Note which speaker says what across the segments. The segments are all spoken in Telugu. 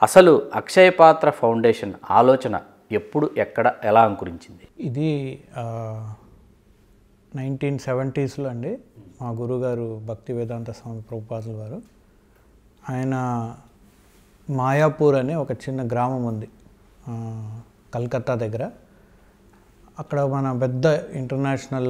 Speaker 1: అసలు అక్షయ పాత్ర ఫౌండేషన్ ఆలోచన ఎప్పుడు ఎక్కడ ఎలా అంకురించింది
Speaker 2: ఇది నైన్టీన్ సెవెంటీస్లో అండి మా గురుగారు భక్తి వేదాంత స్వామి ప్రభుపాదులు వారు ఆయన మాయాపూర్ అనే ఒక చిన్న గ్రామం ఉంది ఆ, కలకత్తా దగ్గర అక్కడ మన పెద్ద international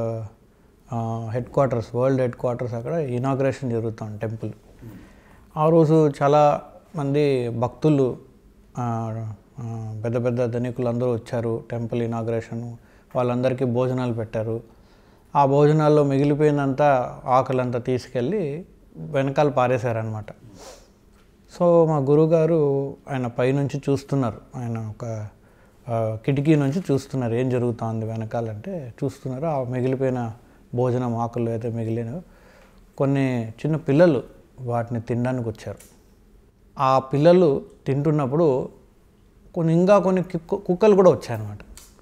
Speaker 2: headquarters world headquarters అక్కడ ఇనాగ్రేషన్ జరుగుతుంది టెంపుల్ ఆ రోజు చాలా మంది భక్తులు ఆ, ఆ, పెద్ద పెద్ద ధనికులు అందరూ వచ్చారు టెంపుల్ ఇనాగ్రేషన్ వాళ్ళందరికీ భోజనాలు పెట్టారు ఆ భోజనాల్లో మిగిలిపోయినంతా ఆకులంతా తీసుకెళ్ళి వెనకాల పారేశారనమాట సో మా గురుగారు ఆయన పైనుంచి చూస్తున్నారు ఆయన ఒక ఆ, కిటికీ నుంచి చూస్తున్నారు ఏం జరుగుతోంది వెనకాలంటే చూస్తున్నారు ఆ మిగిలిపోయిన భోజనం ఆకులు అయితే మిగిలినవి కొన్ని చిన్న పిల్లలు వాటిని తినడానికి వచ్చారు ఆ పిల్లలు తింటున్నప్పుడు కొన్ని ఇంకా కొన్ని కుక్క కుక్కలు కూడా వచ్చాయన్నమాట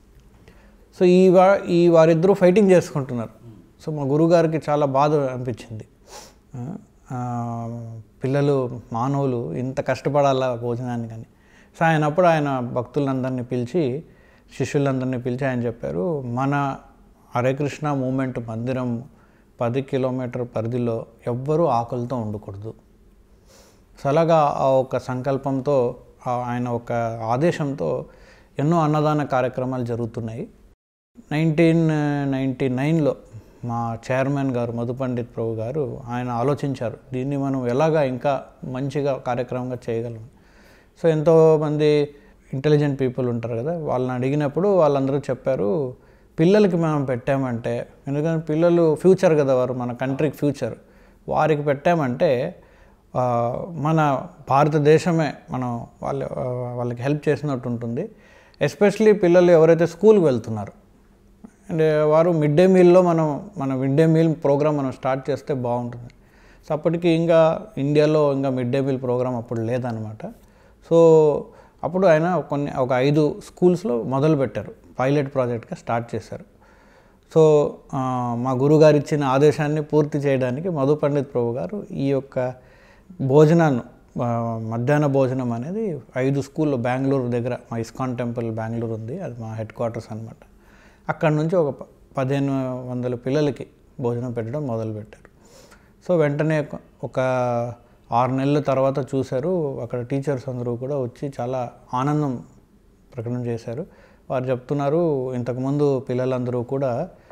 Speaker 2: సో ఈ వా ఈ వారిద్దరూ ఫైటింగ్ చేసుకుంటున్నారు సో మా గురుగారికి చాలా బాధ అనిపించింది ఆ, ఆ, పిల్లలు మానవులు ఇంత కష్టపడాలా భోజనానికి అని సో ఆయన అప్పుడు ఆయన భక్తులందరినీ పిలిచి శిష్యులందరినీ పిలిచి ఆయన చెప్పారు మన హరే కృష్ణ మూమెంట్ మందిరం పది కిలోమీటర్ పరిధిలో ఎవ్వరూ ఆకలితో ఉండకూడదు సో అలాగా ఆ ఒక సంకల్పంతో ఆ ఆయన ఒక ఆదేశంతో ఎన్నో అన్నదాన కార్యక్రమాలు జరుగుతున్నాయి నైన్టీన్ నైంటీ నైన్లో మా చైర్మన్ గారు మధు పండిత్ ప్రభు గారు ఆయన ఆలోచించారు దీన్ని మనం ఎలాగా ఇంకా మంచిగా కార్యక్రమంగా చేయగలం సో ఎంతోమంది ఇంటెలిజెంట్ పీపుల్ ఉంటారు కదా వాళ్ళని అడిగినప్పుడు వాళ్ళందరూ చెప్పారు పిల్లలకి మనం పెట్టామంటే ఎందుకంటే పిల్లలు ఫ్యూచర్ కదా వారు మన కంట్రీకి ఫ్యూచర్ వారికి పెట్టామంటే ఆ, మన భారతదేశమే మనం వాళ్ళ ఆ, వాళ్ళకి హెల్ప్ చేసినట్టు ఉంటుంది ఎస్పెషలీ పిల్లలు ఎవరైతే స్కూల్కి వెళ్తున్నారు అండ్ వారు మిడ్ డే మీల్లో మనం మన మిడ్ డే మీల్ ప్రోగ్రామ్ మనం స్టార్ట్ చేస్తే బాగుంటుంది సో అప్పటికి ఇంకా ఇండియాలో ఇంకా మిడ్ డే మీల్ ప్రోగ్రామ్ అప్పుడు లేదనమాట సో అప్పుడు ఆయన కొన్ని ఒక ఐదు స్కూల్స్లో మొదలు పెట్టారు పైలట్ ప్రాజెక్ట్గా స్టార్ట్ చేశారు సో ఆ, మా గురుగారు ఇచ్చిన ఆదేశాన్ని పూర్తి చేయడానికి మధు పండిత్ ప్రభు గారు ఈ యొక్క భోజనాన్ని ఆ, మధ్యాహ్న భోజనం అనేది ఐదు స్కూల్లో బెంగళూరు దగ్గర మా ఇస్కాన్ టెంపుల్ బెంగళూరు ఉంది అది మా హెడ్ క్వార్టర్స్ అనమాట అక్కడ నుంచి ఒక ప- పదిహేను వందల పిల్లలకి భోజనం పెట్టడం మొదలుపెట్టారు సో వెంటనే ఒక- ఒక ఆరు నెలల తర్వాత చూశారు అక్కడ టీచర్స్ అందరూ కూడా వచ్చి చాలా ఆనందం ప్రకటన చేశారు వారు చెప్తున్నారు ఇంతకుముందు పిల్లలందరూ కూడా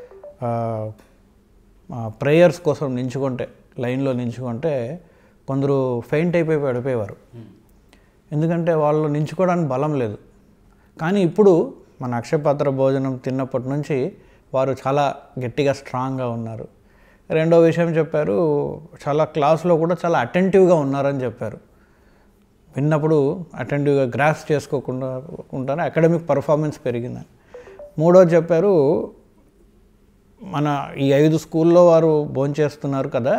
Speaker 2: ప్రేయర్స్ కోసం నించుకుంటే లైన్లో నించుకుంటే కొందరు ఫెయింట్ అయిపోయి పడిపోయేవారు ఎందుకంటే వాళ్ళు నించుకోవడానికి బలం లేదు కానీ ఇప్పుడు మన అక్షయపాత్ర భోజనం తిన్నప్పటి నుంచి వారు చాలా గట్టిగా స్ట్రాంగ్గా ఉన్నారు రెండో విషయం చెప్పారు చాలా క్లాస్లో కూడా చాలా అటెంటివ్గా ఉన్నారని చెప్పారు విన్నప్పుడు అటెంటివ్గా గ్రాస్ చేసుకోకుండా ఉంటారు అకాడమిక్ పర్ఫార్మెన్స్ పెరిగిందని మూడోది చెప్పారు మన ఈ ఐదు స్కూల్లో వారు భోంచేస్తున్నారు కదా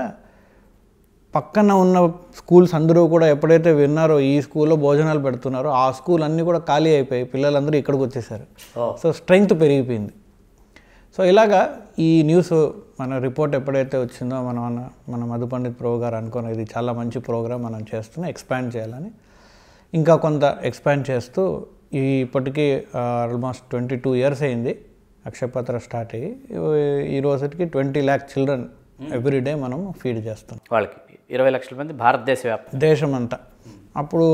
Speaker 2: పక్కన ఉన్న స్కూల్స్ అందరూ కూడా ఎప్పుడైతే విన్నారో ఈ స్కూల్లో భోజనాలు పెడుతున్నారో ఆ స్కూల్ అన్నీ కూడా ఖాళీ అయిపోయి పిల్లలందరూ ఇక్కడికి వచ్చేసారు సో స్ట్రెంగ్త్ పెరిగిపోయింది సో ఇలాగా ఈ న్యూస్ మన రిపోర్ట్ ఎప్పుడైతే వచ్చిందో మన మన మన మధు పండిత్ ప్రభు గారు అనుకున్న ఇది చాలా మంచి ప్రోగ్రామ్ మనం చేస్తున్నాం ఎక్స్పాండ్ చేయాలని ఇంకా కొంత ఎక్స్పాండ్ చేస్తూ ఈ ఇప్పటికీ ఆల్మోస్ట్ ట్వంటీ టూ ఇయర్స్ అయింది అక్షయపత్ర స్టార్ట్ అయ్యి ఈ- ఈ రోజుకి ట్వంటీ ల్యాక్ చిల్డ్రన్ ఎవ్రీడే మనం ఫీడ్ చేస్తాం
Speaker 1: వాళ్ళకి ఇరవై లక్షల మంది భారతదేశ వ్యాప్తం
Speaker 2: దేశం అంతా అప్పుడు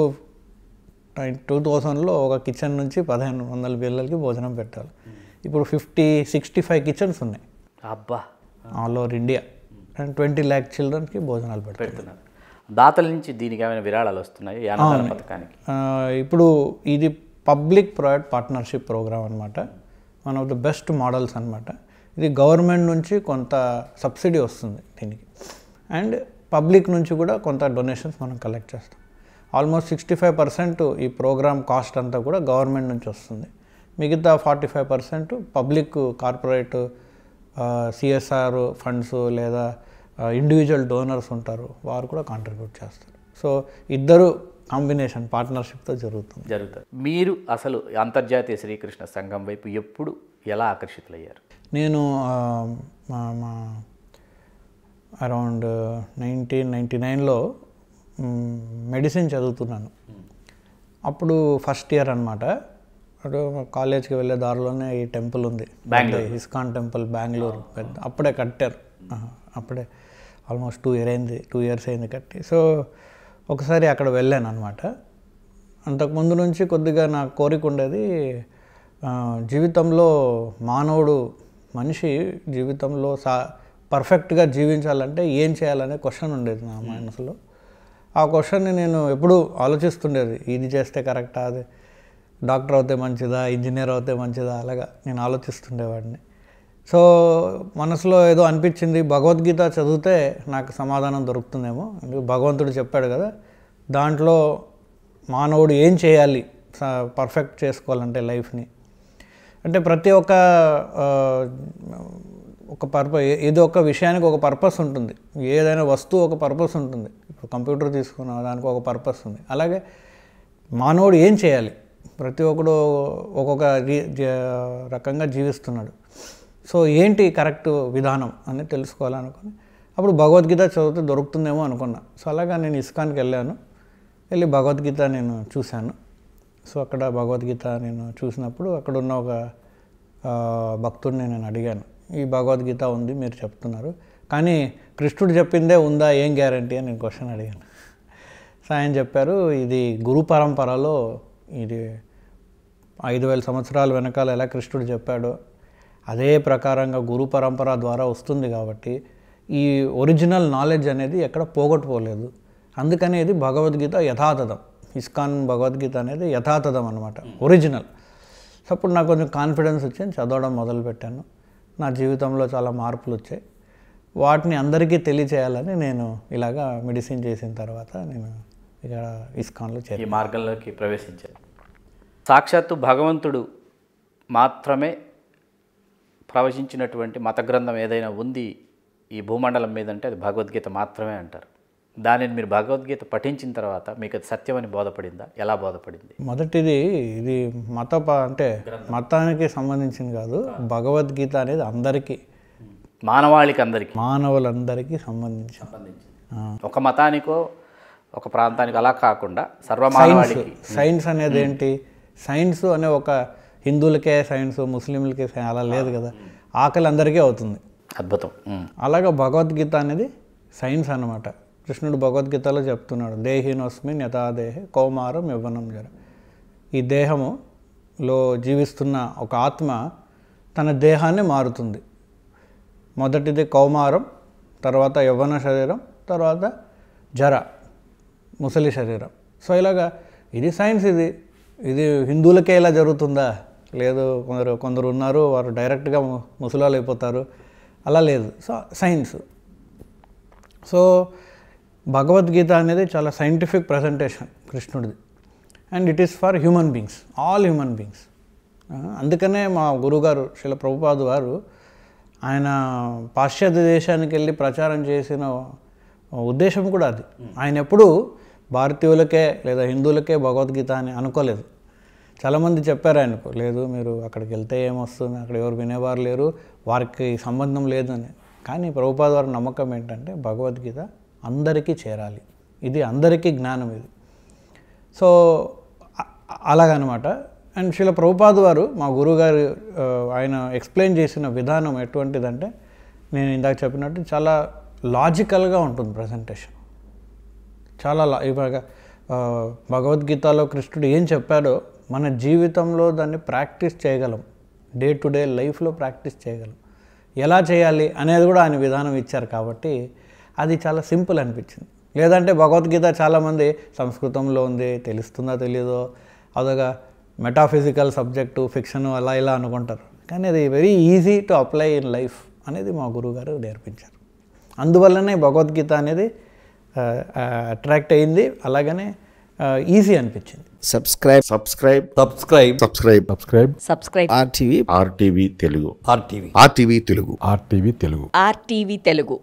Speaker 2: టూ థౌజండ్లో ఒక కిచెన్ నుంచి పదిహేను వందల పిల్లలకి భోజనం పెట్టాలి ఇప్పుడు ఫిఫ్టీ సిక్స్టీ ఫైవ్ కిచెన్స్ ఉన్నాయి
Speaker 1: అబ్బా
Speaker 2: all over India and twenty lakh చిల్డ్రన్కి భోజనాలు పెడతారు
Speaker 1: పెడుతున్నారు దాతల నుంచి దీనికి ఏమైనా విరాళాలు వస్తున్నాయి ఈ అన్నదాన పథకానికి
Speaker 2: ఆ, ఇప్పుడు ఇది పబ్లిక్ ప్రైవేట్ పార్ట్నర్షిప్ ప్రోగ్రామ్ అనమాట one of the best models అనమాట ఇది గవర్నమెంట్ నుంచి కొంత సబ్సిడీ వస్తుంది దీనికి అండ్ పబ్లిక్ నుంచి కూడా కొంత డొనేషన్స్ మనం కలెక్ట్ చేస్తాం ఆల్మోస్ట్ సిక్స్టీ ఫైవ్ పర్సెంట్ ఈ ప్రోగ్రామ్ కాస్ట్ అంతా కూడా గవర్నమెంట్ నుంచి వస్తుంది మిగతా forty five percent public corporate CSR funds లేదా ఇండివిజువల్ డోనర్స్ ఉంటారు వారు కూడా కాంట్రిబ్యూట్ చేస్తారు సో ఇద్దరు కాంబినేషన్ పార్ట్నర్షిప్తో జరుగుతుంది
Speaker 1: జరుగుతుంది మీరు అసలు అంతర్జాతీయ శ్రీకృష్ణ సంఘం వైపు ఎప్పుడు ఎలా ఆకర్షితులయ్యారు
Speaker 2: నేను ఆ, మా మా అరౌండ్ నైన్టీన్ నైంటీ నైన్లో మెడిసిన్ చదువుతున్నాను అప్పుడు ఫస్ట్ ఇయర్ అనమాట అటు కాలేజ్కి వెళ్ళే దారిలోనే ఈ టెంపుల్ ఉంది
Speaker 1: బెంగళూరు.
Speaker 2: పెద్ద ఇస్కాన్ టెంపుల్ బెంగళూరు పెద్ద అప్పుడే కట్టారు ఆహా, అప్పుడే ఆల్మోస్ట్ టూ ఇయర్ అయింది టూ ఇయర్స్ అయింది కట్టి సో ఒకసారి అక్కడ వెళ్ళాను అనమాట అంతకుముందు నుంచి కొద్దిగా నా కోరిక ఉండేది ఆ, జీవితంలో మానవుడు మనిషి జీవితంలో సా పర్ఫెక్ట్గా జీవించాలంటే ఏం చేయాలనే క్వశ్చన్ ఉండేది నా మనసులో ఆ క్వశ్చన్ని నేను ఎప్పుడూ ఆలోచిస్తుండేది ఇది చేస్తే కరెక్టా అది డాక్టర్ అవుతే మంచిదా ఇంజనీర్ అవుతే మంచిదా అలాగా నేను ఆలోచిస్తుండేవాడిని సో మనసులో ఏదో అనిపించింది భగవద్గీత చదివితే నాకు సమాధానం దొరుకుతుందేమో ఎందుకు భగవంతుడు చెప్పాడు కదా దాంట్లో మానవుడు ఏం చేయాలి స- పర్ఫెక్ట్ చేసుకోవాలంటే లైఫ్ని అంటే ప్రతి ఒక్క ఆ, ఒక పర్పస్ ఏదో ఒక విషయానికి ఒక పర్పస్ ఉంటుంది ఏదైనా వస్తువు ఒక పర్పస్ ఉంటుంది ఇప్పుడు కంప్యూటర్ తీసుకున్న దానికి ఒక పర్పస్ ఉంది అలాగే మానవుడు ఏం చేయాలి ప్రతి ఒక్కడు ఒక్కొక్క రీ- జ- రకంగా జీవిస్తున్నాడు సో ఏంటి కరెక్ట్ విధానం అని తెలుసుకోవాలనుకుని అప్పుడు భగవద్గీత చదివితే దొరుకుతుందేమో అనుకున్నా సో అలాగా నేను ఇస్కాన్కి వెళ్ళాను వెళ్ళి భగవద్గీత నేను చూశాను సో అక్కడ భగవద్గీత నేను చూసినప్పుడు అక్కడ ఉన్న ఒక ఆ, భక్తుడిని నేను అడిగాను ఈ భగవద్గీత ఉంది మీరు చెప్తున్నారు కానీ కృష్ణుడు చెప్పిందే ఉందా ఏం గ్యారంటీ అని నేను క్వశ్చన్ అడిగాను సో ఆయన చెప్పారు ఇది గురు పరంపరలో ఇది ఐదు వేల సంవత్సరాల వెనకాల ఎలా కృష్ణుడు చెప్పాడో అదే ప్రకారంగా గురు పరంపర ద్వారా వస్తుంది కాబట్టి ఈ ఒరిజినల్ నాలెడ్జ్ అనేది ఎక్కడ పోగొట్టుకోలేదు అందుకని ఇది భగవద్గీత యథాతథం ఇస్కాన్ భగవద్గీత అనేది యథాతథం అనమాట ఒరిజినల్ సో అప్పుడు నాకు కొంచెం కాన్ఫిడెన్స్ వచ్చింది చదవడం మొదలుపెట్టాను నా జీవితంలో చాలా మార్పులు వచ్చాయి వాటిని అందరికీ తెలియచేయాలని నేను ఇలాగా మెడిసిన్ చేసిన తర్వాత నేను ఇక్కడ ఇస్కాన్లో చేరాను
Speaker 1: ఈ మార్గంలోకి ప్రవేశించారు సాక్షాత్తు భగవంతుడు మాత్రమే ప్రవచించినటువంటి మత గ్రంథం ఏదైనా ఉంది ఈ భూమండలం మీద అంటే అది భగవద్గీత మాత్రమే అంటారు దానిని మీరు భగవద్గీత పఠించిన తర్వాత మీకు అది సత్యమని బోధపడిందా ఎలా బోధపడింది
Speaker 2: మొదటిది ఇది మత ప- అంటే మతానికి సంబంధించింది కాదు భగవద్గీత అనేది అందరికీ
Speaker 1: మానవాళికి అందరికీ
Speaker 2: మానవులందరికీ సంబంధించింది ఆ.
Speaker 1: ఒక మతానికో ఒక ప్రాంతానికి అలా కాకుండా సర్వమానవాళికి
Speaker 2: సైన్స్ అనేది ఏంటి సైన్స్ అనే ఒక హిందువులకే సైన్స్ ముస్లింలకే సైన్స్ అలా లేదు కదా ఆకలి అందరికీ అవుతుంది
Speaker 1: అద్భుతం ఉమ్.
Speaker 2: అలాగే భగవద్గీత అనేది సైన్స్ అన్నమాట కృష్ణుడు భగవద్గీతలో చెప్తున్నాడు దేహినోస్మిన్ యథాదేహే కౌమారం యవ్వనం జర ఈ దేహములో జీవిస్తున్న ఒక ఆత్మ తన దేహాన్ని మారుతుంది మొదటిది కౌమారం తర్వాత యవ్వన శరీరం తర్వాత జర ముసలి శరీరం సో ఇలాగా ఇది సైన్స్ ఇది ఇది హిందువులకే ఇలా జరుగుతుందా లేదు కొందరు కొందరు ఉన్నారు వారు డైరెక్ట్గా ము- ముసలాలు అయిపోతారు అలా లేదు సో సైన్స్ సో భగవద్గీత అనేది చాలా సైంటిఫిక్ ప్రజెంటేషన్ కృష్ణుడిది and it is for human beings all human beings అందుకనే మా గురుగారు శిల ప్రభుపాదు వారు ఆయన పాశ్చాత్య దేశానికి వెళ్ళి ప్రచారం చేసిన ఉద్దేశం కూడా అది ఆయన ఎప్పుడూ భారతీయులకే లేదా హిందువులకే భగవద్గీత అని అనుకోలేదు చాలామంది చెప్పారు ఆయనకు లేదు మీరు అక్కడికి వెళ్తే ఏమొస్తుంది అక్కడ ఎవరు వినేవారు లేరు వారికి సంబంధం లేదని కానీ ప్రభుపాద వారి నమ్మకం ఏంటంటే భగవద్గీత అందరికీ చేరాలి ఇది అందరికీ జ్ఞానం ఇది సో అ- అలాగనమాట అండ్ శిల ప్రభుపాద్ వారు మా గురువుగారు ఆ, ఆయన ఎక్స్ప్లెయిన్ చేసిన విధానం ఎటువంటిదంటే నేను ఇందాక చెప్పినట్టు చాలా లాజికల్గా ఉంటుంది ప్రజెంటేషన్ చాలా లా- ఇవాళ ఆ, భగవద్గీతలో కృష్ణుడు ఏం చెప్పాడో మన జీవితంలో దాన్ని ప్రాక్టీస్ చేయగలం డే టు డే లైఫ్లో ప్రాక్టీస్ చేయగలం ఎలా చేయాలి అనేది కూడా ఆయన విధానం ఇచ్చారు కాబట్టి అది చాలా సింపుల్ అనిపించింది లేదంటే భగవద్గీత చాలామంది సంస్కృతంలో ఉంది తెలుస్తుందో తెలియదో అదొక మెటాఫిజికల్ సబ్జెక్టు ఫిక్షన్ అలా ఇలా అనుకుంటారు కానీ అది very easy to apply in life అనేది మా గురువుగారు నేర్పించారు అందువల్లనే భగవద్గీత అనేది అట్రాక్ట్ అయింది అలాగనే ఈజీ అనిపించింది
Speaker 3: subscribe subscribe
Speaker 4: subscribe
Speaker 3: subscribe
Speaker 4: subscribe
Speaker 5: subscribe
Speaker 3: RTV RTV Telugu
Speaker 4: RTV
Speaker 3: RTV Telugu
Speaker 4: RTV Telugu
Speaker 5: RTV Telugu